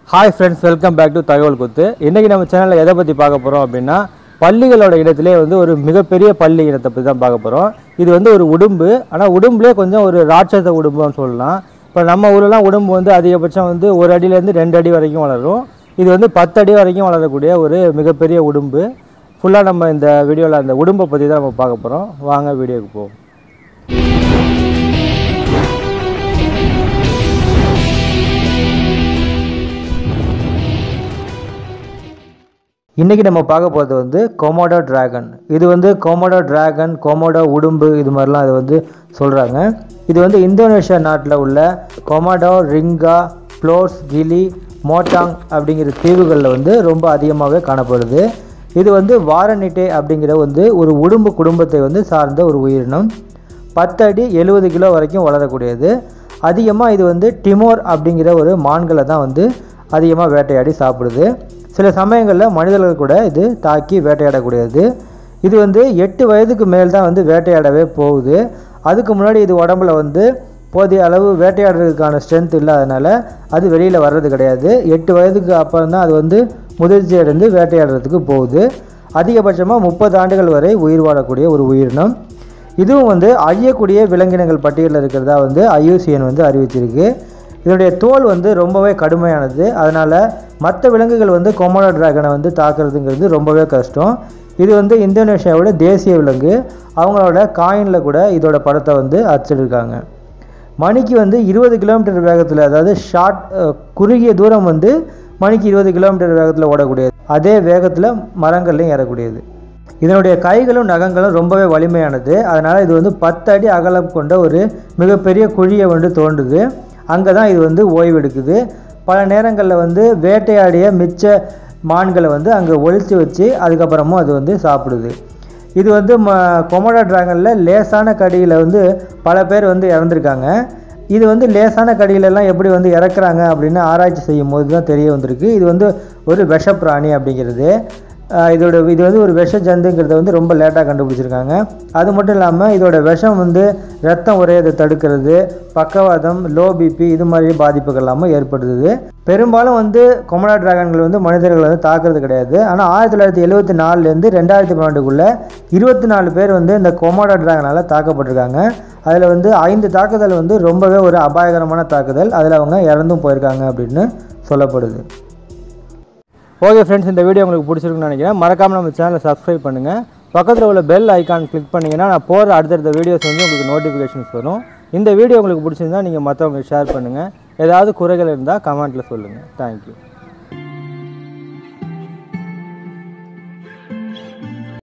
hi friends welcome back to Thagaval Kuthu இன்றைக்கி நம்ம சேனலில் எதை பற்றி பார்க்க போகிறோம் அப்படின்னா பள்ளிகளோட இனத்திலே வந்து ஒரு மிகப்பெரிய பள்ளி இனத்தை பற்றி தான் பார்க்க போகிறோம் இது வந்து ஒரு உடும்பு ஆனால் உடும்புலேயே கொஞ்சம் ஒரு ராட்சத உடும்புன்னு சொல்லலாம் இப்போ நம்ம ஊர்லலாம் உடும்பு வந்து அதிகபட்சம் வந்து ஒரு அடியிலேருந்து ரெண்டு அடி வரைக்கும் வளரும் இது வந்து பத்து அடி வரைக்கும் வளரக்கூடிய ஒரு மிகப்பெரிய உடும்பு ஃபுல்லாக நம்ம இந்த வீடியோவில் அந்த உடும்பை பற்றி தான் நம்ம பார்க்க போகிறோம் வாங்க வீடியோக்கு போவோம் இன்றைக்கி நம்ம பார்க்க போகிறது வந்து கோமோடோ டிராகன் இது வந்து கோமோடோ டிராகன் கோமோடோ உடும்பு இது மாதிரிலாம் இது வந்து சொல்கிறாங்க இது வந்து இந்தோனேஷியா நாட்டில் உள்ள கொமோடோ ரிங்கா ப்ளோர்ஸ் கிலி மோட்டாங் அப்படிங்கிற தீவுகளில் வந்து ரொம்ப அதிகமாகவே காணப்படுது இது வந்து வாரனிட்டே அப்படிங்கிற வந்து ஒரு உடும்பு குடும்பத்தை வந்து சார்ந்த ஒரு உயிரினம் பத்து அடி எழுபது கிலோ வரைக்கும் வளரக்கூடியது அதிகமாக இது வந்து டிமோர் அப்படிங்கிற ஒரு மான்களை தான் வந்து அதிகமாக வேட்டையாடி சாப்பிடுது சில சமயங்களில் மனிதர்கள் கூட இது தாக்கி வேட்டையாடக்கூடியது இது வந்து எட்டு வயதுக்கு மேல் தான் வந்து வேட்டையாடவே போகுது அதுக்கு முன்னாடி இது உடம்புல வந்து போதிய அளவு வேட்டையாடுறதுக்கான ஸ்ட்ரென்த் இல்லாதனால அது வெளியில் வர்றது கிடையாது எட்டு வயதுக்கு அப்புறம் தான் அது வந்து முதிர்ச்சி அடைந்து வேட்டையாடுறதுக்கு போகுது அதிகபட்சமாக முப்பது ஆண்டுகள் வரை உயிர் வாழக்கூடிய ஒரு உயிரினம் இதுவும் வந்து அழியக்கூடிய விலங்கினங்கள் பட்டியலில் இருக்கிறதா வந்து ஐயூசிஎன் வந்து அறிவிச்சிருக்கு இதனுடைய தோல் வந்து ரொம்பவே கடுமையானது அதனால் மற்ற விலங்குகள் வந்து கொமோடோ டிராகனை வந்து தாக்குறதுங்கிறது ரொம்பவே கஷ்டம் இது வந்து இந்தோனேஷியாவோட தேசிய விலங்கு அவங்களோட காயினில் கூட இதோட படத்தை வந்து அச்சிருக்காங்க மணிக்கு வந்து இருபது கிலோமீட்டர் வேகத்தில் அதாவது ஷார்ட் குறுகிய தூரம் வந்து மணிக்கு இருபது கிலோமீட்டர் வேகத்தில் ஓடக்கூடியது அதே வேகத்தில் மரங்கள்லையும் ஏறக்கூடியது இதனுடைய கைகளும் நகங்களும் ரொம்பவே வலிமையானது அதனால் இது வந்து பத்து அடி அகலம் கொண்ட ஒரு மிகப்பெரிய குழியை வந்து தோண்டுது அங்கே தான் இது வந்து ஓய்வெடுக்குது பல நேரங்களில் வந்து வேட்டையாடிய மிச்ச மான்களை வந்து அங்கே ஒழித்து வச்சு அதுக்கப்புறமும் அது வந்து சாப்பிடுது இது வந்து ம கொமோடோ டிராகனில் லேசான கடியில் வந்து பல பேர் வந்து இறந்துருக்காங்க இது வந்து லேசான கடியிலெல்லாம் எப்படி வந்து இறக்குறாங்க அப்படின்னு ஆராய்ச்சி செய்யும் போது தான் தெரிய வந்திருக்கு இது வந்து ஒரு விஷப்பிராணி அப்படிங்கிறது ஆஹ் இதோட இது வந்து ஒரு விஷ ஜந்துங்கிறத வந்து ரொம்ப லேட்டாக கண்டுபிடிச்சிருக்காங்க அது மட்டும் இல்லாமல் இதோட விஷம் வந்து ரத்தம் உரையதை தடுக்கிறது பக்கவாதம் லோ பிபி இது மாதிரி பாதிப்புகள் எல்லாமும் ஏற்படுத்துது பெரும்பாலும் வந்து கொமடா டிராகன்கள் வந்து மனிதர்களை வந்து தாக்குறது கிடையாது ஆனால் ஆயிரத்தி தொள்ளாயிரத்தி எழுபத்தி நாலுலேருந்து ரெண்டாயிரத்தி பன்னெண்டுக்குள்ளே இருபத்தி நாலு பேர் வந்து இந்த கொமோடா டிராகனால் தாக்கப்பட்டிருக்காங்க அதில் வந்து ஐந்து தாக்குதல் வந்து ரொம்பவே ஒரு அபாயகரமான தாக்குதல் அதில் அவங்க இறந்தும் போயிருக்காங்க அப்படின்னு சொல்லப்படுது ஓகே ஃப்ரெண்ட்ஸ் இந்த வீடியோ உங்களுக்கு பிடிச்சிருக்குன்னு நினைக்கிறேன் மறக்காமல் நம்ம சேனலை சப்ஸ்கிரைப் பண்ணுங்கள் பக்கத்தில் உள்ள பெல் ஐக்கான் கிளிக் பண்ணிங்கன்னா நான் போகிற அடுத்தடுத்த வீடியோஸ் வந்து உங்களுக்கு நோட்டிஃபிகேஷன்ஸ் வரும் இந்த வீடியோ உங்களுக்கு பிடிச்சிருந்தா நீங்கள் மற்றவங்களுக்கு ஷேர் பண்ணுங்கள் ஏதாவது குறைகள் இருந்தால் கமெண்ட்டில் சொல்லுங்கள் தேங்க்யூ